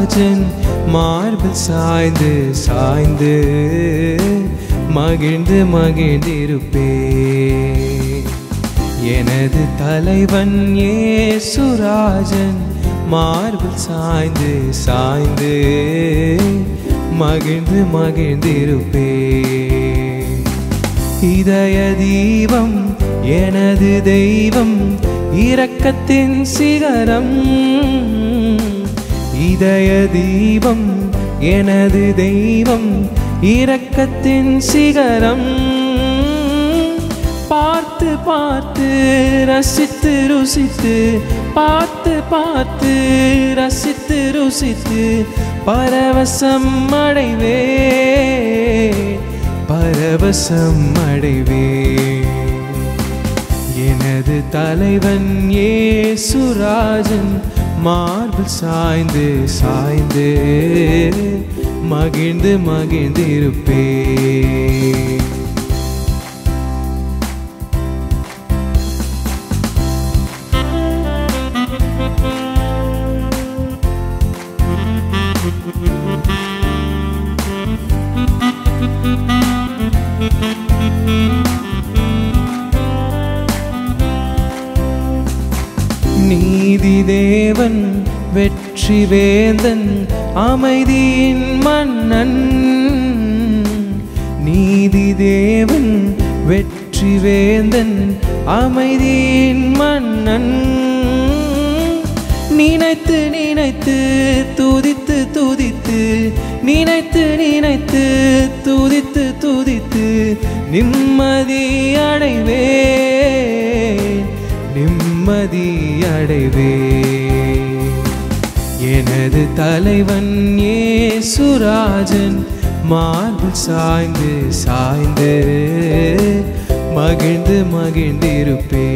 சுராஜன் மார்பில் சாய்ந்து சாய்ந்து மகிழ்ந்து மகிழ்ந்திருப்பே எனது தலைவன் ஏசுராஜன் மார்பில் சாய்ந்து சாய்ந்து மகிழ்ந்து மகிழ்ந்திருப்பே இதய தீபம் எனது தெய்வம் இரக்கத்தின் சிகரம் இதய தீபம் எனது தெய்வம் இரக்கத்தின் சிகரம் பார்த்து பார்த்து ரசித்து ருசித்து பார்த்து பார்த்து ரசித்து ருசித்து பரவசம் அடைவே பரவசம் அடைவே எனது தலைவன் ஏசுராஜன் மார்பில் சாய்ந்து சாய்ந்து மகிழ்ந்து மகிழ்ந்திருப்பே நீதி தேவன் வெற்றி வேந்தன் அமைதியின் மன்னன் நீதி தேவன் வெற்றி வேந்தன் அமைதியின் மன்னன் நினைத்து நினைத்து துதித்து துதித்து நினைத்து நினைத்து துதித்து துதித்து நிம்மதி அடைவே நிம்மதி அடைவே எனது தலைவன் ஏசுராஜன் மார்பில் சாய்ந்து சாய்ந்து மகிழ்ந்து மகிழ்ந்திருப்பே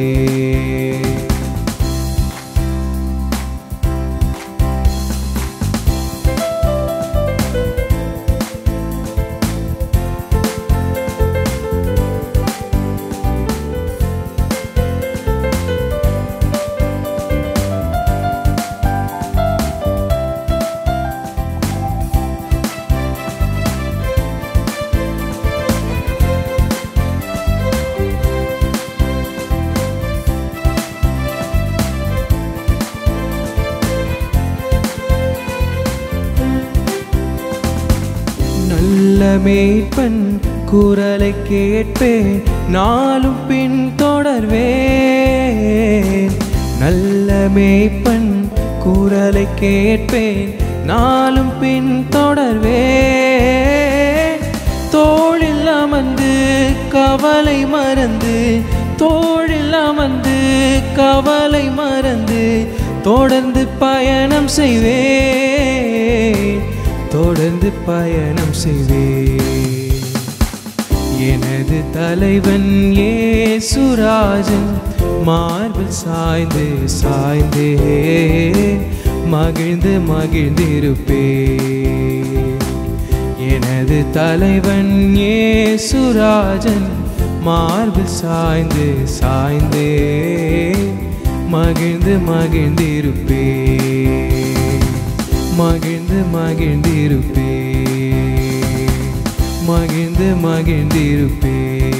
நல்ல மேய்ப்பன் குரலை கேட்பே நாளும் பின் தொடர்வே நல்ல மேய்ப்பன் குரலை கேட்பேன் நாளும் பின் தொடர்வே தோளில் அமர்ந்து கவலை மறந்து தோளில் அமர்ந்து கவலை மறந்து தொடர்ந்து பயணம் செய்வேன் தொடர்ந்து பயணம் செய்வேன் எனது தலைவன் ஏசுராஜன் மார்பில் சாய்ந்து சாய்ந்தே மகிழ்ந்து மகிழ்ந்திருப்பே எனது தலைவன் ஏசுராஜன் மார்பில் சாய்ந்து சாய்ந்தே மகிழ்ந்து மகிழ்ந்திருப்பே மகிழ்ந்து மகிழ்ந்திருப்பே மகிழ்ந்து மகிழ்ந்திருப்பே